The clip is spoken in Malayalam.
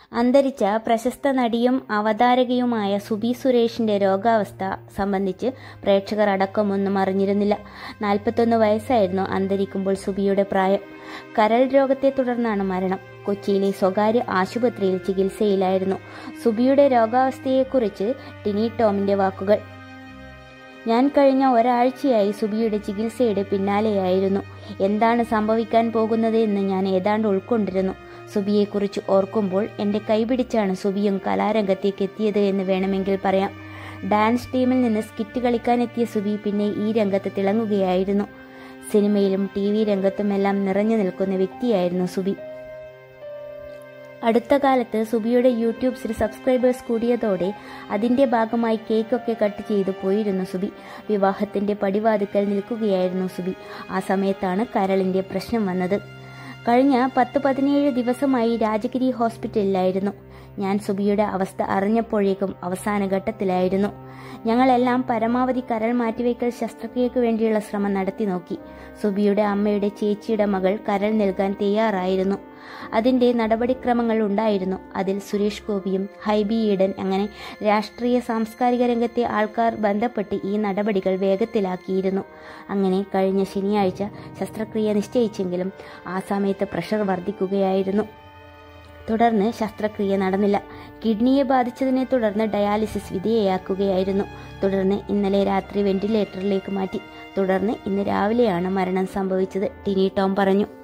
അന്തരിച്ച പ്രശസ്ത നടിയും അവതാരകയുമായ സുബി സുരേഷിന്റെ രോഗാവസ്ഥ സംബന്ധിച്ച് പ്രേക്ഷകർ അടക്കമൊന്നും അറിഞ്ഞിരുന്നില്ല നാൽപ്പത്തൊന്ന് വയസ്സായിരുന്നു അന്തരിക്കുമ്പോൾ സുബിയുടെ പ്രായം കരൾ രോഗത്തെ തുടർന്നാണ് മരണം കൊച്ചിയിലെ സ്വകാര്യ ആശുപത്രിയിൽ ചികിത്സയിലായിരുന്നു സുബിയുടെ രോഗാവസ്ഥയെക്കുറിച്ച് ടിനി ടോമിന്റെ വാക്കുകൾ ഞാൻ കഴിഞ്ഞ ഒരാഴ്ചയായി സുബിയുടെ ചികിത്സയുടെ പിന്നാലെയായിരുന്നു എന്താണ് സംഭവിക്കാൻ പോകുന്നത് എന്ന് ഞാൻ ഏതാണ്ട് ഉൾക്കൊണ്ടിരുന്നു സുബിയെക്കുറിച്ച് ഓർക്കുമ്പോൾ എൻ്റെ കൈപിടിച്ചാണ് സുബിയും കലാരംഗത്തേക്ക് എത്തിയത് എന്ന് വേണമെങ്കിൽ പറയാം ഡാൻസ് ടീമിൽ നിന്ന് സ്കിറ്റ് കളിക്കാനെത്തിയ സുബി പിന്നെ ഈ രംഗത്ത് തിളങ്ങുകയായിരുന്നു സിനിമയിലും ടി വി രംഗത്തുമെല്ലാം നിറഞ്ഞു നിൽക്കുന്ന വ്യക്തിയായിരുന്നു സുബി അടുത്ത കാലത്ത് സുബിയുടെ യൂട്യൂബ്സിൽ സബ്സ്ക്രൈബേഴ്സ് കൂടിയതോടെ അതിന്റെ ഭാഗമായി കേക്കൊക്കെ കട്ട് ചെയ്തു പോയിരുന്നു സുബി വിവാഹത്തിന്റെ പടിവാതിക്കൽ നിൽക്കുകയായിരുന്നു സുബി ആ സമയത്താണ് കരളിന്റെ പ്രശ്നം വന്നത് കഴിഞ്ഞ പത്ത് പതിനേഴ് ദിവസമായി രാജഗിരി ഹോസ്പിറ്റലിലായിരുന്നു ഞാൻ സുബിയുടെ അവസ്ഥ അറിഞ്ഞപ്പോഴേക്കും അവസാന ഘട്ടത്തിലായിരുന്നു ഞങ്ങളെല്ലാം പരമാവധി കരൾ മാറ്റിവയ്ക്കൽ ശസ്ത്രക്രിയയ്ക്ക് വേണ്ടിയുള്ള ശ്രമം നടത്തി നോക്കി സുബിയുടെ അമ്മയുടെ ചേച്ചിയുടെ മകൾ കരൾ നൽകാൻ തയ്യാറായിരുന്നു അതിന്റെ നടപടിക്രമങ്ങൾ ഉണ്ടായിരുന്നു അതിൽ സുരേഷ് ഗോപിയും ഹൈബി ഈഡൻ അങ്ങനെ രാഷ്ട്രീയ സാംസ്കാരിക രംഗത്തെ ആൾക്കാർ ബന്ധപ്പെട്ട് ഈ നടപടികൾ വേഗത്തിലാക്കിയിരുന്നു അങ്ങനെ കഴിഞ്ഞ ശനിയാഴ്ച ശസ്ത്രക്രിയ നിശ്ചയിച്ചെങ്കിലും ആ സമയത്ത് പ്രഷർ വർദ്ധിക്കുകയായിരുന്നു തുടർന്ന് ശസ്ത്രക്രിയ നടന്നില്ല കിഡ്നിയെ ബാധിച്ചതിനെ തുടർന്ന് ഡയാലിസിസ് വിധേയയാക്കുകയായിരുന്നു തുടർന്ന് ഇന്നലെ രാത്രി വെന്റിലേറ്ററിലേക്ക് മാറ്റി തുടർന്ന് ഇന്ന് രാവിലെയാണ് മരണം സംഭവിച്ചത് ടിനി ടോം പറഞ്ഞു